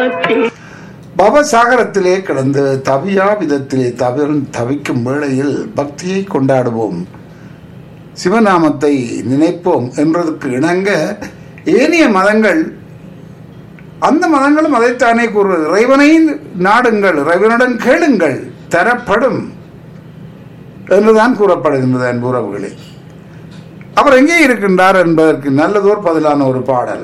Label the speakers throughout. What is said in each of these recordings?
Speaker 1: பவத்தில்
Speaker 2: பவசாகரத்திலே கிடந்து தவியா விதத்திலே தவிர தவிக்கும் வேளையில் பக்தியை கொண்டாடுவோம் சிவநாமத்தை நினைப்போம் என்பதற்கு இணங்க ஏனைய மதங்கள் அந்த மதங்களும் அதைத்தானே கூறுவது இறைவனை நாடுங்கள் இறைவனுடன் கேளுங்கள் தரப்படும் என்றுதான் கூறப்படுகின்றது அன்பு உறவுகளே அவர் எங்கே இருக்கின்றார் என்பதற்கு நல்லதோர் பதிலான ஒரு பாடல்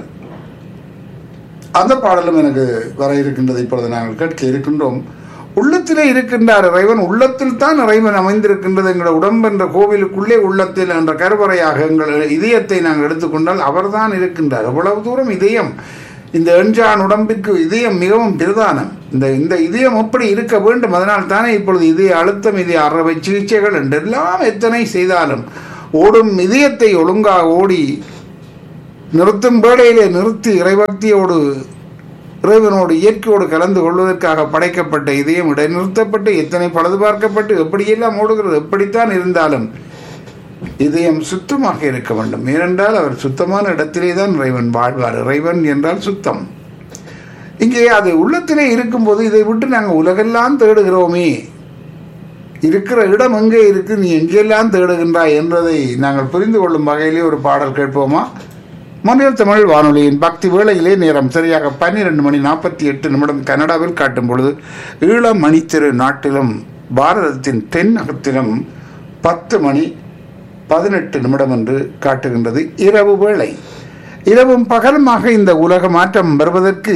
Speaker 2: அந்த பாடலும் எனக்கு வர இருக்கின்றது இப்பொழுது நாங்கள் கேட்க இருக்கின்றோம் உள்ளத்திலே இருக்கின்றார் இறைவன் உள்ளத்தில் தான் இறைவன் அமைந்திருக்கின்றது எங்கள் உடம்பென்ற கோவிலுக்குள்ளே உள்ளத்தில் என்ற கருவறையாக எங்கள் இதயத்தை நாங்கள் எடுத்துக்கொண்டால் அவர்தான் இருக்கின்றார் எவ்வளவு தூரம் இதயம் இந்த எஞ்சான் உடம்பிற்கு இதயம் மிகவும் பிரதானம் இந்த இந்த இதயம் எப்படி இருக்க வேண்டும் அதனால் தானே இப்பொழுது இதய அழுத்தம் இதய அறவை சிகிச்சைகள் என்றெல்லாம் எத்தனை செய்தாலும் ஓடும் இதயத்தை ஒழுங்காக ஓடி நிறுத்தும் வேளையிலே நிறுத்தி இறைபக்தியோடு இறைவனோடு இயற்கையோடு கலந்து கொள்வதற்காக படைக்கப்பட்ட இதயம் இடைநிறுத்தப்பட்டு எத்தனை பழுது பார்க்கப்பட்டு எப்படியெல்லாம் ஓடுகிறது எப்படித்தான் இருந்தாலும் இதயம் சுத்தமாக இருக்க வேண்டும் ஏனென்றால் அவர் சுத்தமான இடத்திலே தான் இறைவன் வாழ்வார் இறைவன் என்றால் சுத்தம் இங்கே அது உள்ளத்திலே இருக்கும்போது இதை விட்டு நாங்கள் உலகெல்லாம் தேடுகிறோமே இருக்கிற இடம் எங்கே இருக்கு நீ எங்கெல்லாம் தேடுகின்றாய் என்பதை நாங்கள் புரிந்து கொள்ளும் வகையிலே ஒரு பாடல் கேட்போமா மொழியல் தமிழ் வானொலியின் பக்தி வேளையிலே நேரம் சரியாக பன்னிரண்டு மணி நாற்பத்தி எட்டு நிமிடம் கனடாவில் காட்டும் பொழுது ஈழம் மணித்திரு நாட்டிலும் பாரதத்தின் தென்னகத்திலும் பத்து மணி பதினெட்டு நிமிடம் என்று காட்டுகின்றது இரவு வேளை இரவும் பகலுமாக இந்த உலக மாற்றம் வருவதற்கு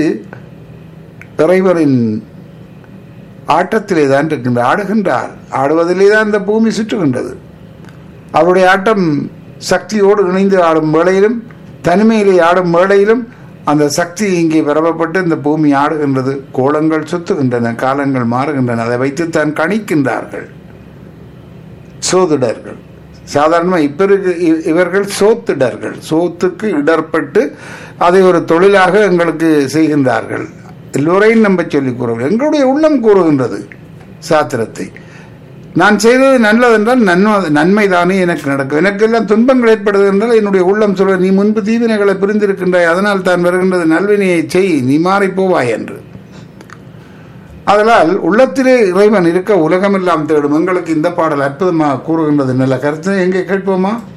Speaker 2: இறைவரின் ஆட்டத்திலே தான் இருக்கின்றார் ஆடுகின்றார் ஆடுவதிலே தான் இந்த பூமி சுற்றுகின்றது அவருடைய ஆட்டம் சக்தியோடு இணைந்து ஆடும் வேளையிலும் தனிமையிலே ஆடும் வேளையிலும் அந்த சக்தி இங்கே பரவப்பட்டு இந்த பூமி ஆடுகின்றது கோலங்கள் சுத்துகின்றன காலங்கள் மாறுகின்றன அதை வைத்து தான் கணிக்கின்றார்கள் சோதிடர்கள் சாதாரணமாக இப்ப இருக்கு இ- இவர்கள் சோத்திடர்கள் சோத்துக்கு இடர்பட்டு அதை ஒரு தொழிலாக எங்களுக்கு செய்கின்றார்கள் எல்லோரையும் நம்ப சொல்லிக் கூறுவோம் எங்களுடைய உள்ளம் கூறுகின்றது சாத்திரத்தை நான் செய்தது நல்லதென்றால் நன்மை நன்மைதானே எனக்கு நடக்கும் எனக்கெல்லாம் துன்பங்கள் ஏற்படுது என்றால் என்னுடைய உள்ளம் சொல்ல நீ முன்பு தீவினைகளை புரிந்திருக்கின்றாய் அதனால் தான் வருகின்றது நல்வினையை செய் நீ மாறி போவாய் என்று அதனால் உள்ளத்திலே இறைவன் இருக்க உலகமெல்லாம் தேடும் எங்களுக்கு இந்த பாடல் அற்புதமாக கூறுகின்றது நல்ல கருத்து எங்கே கேட்போமா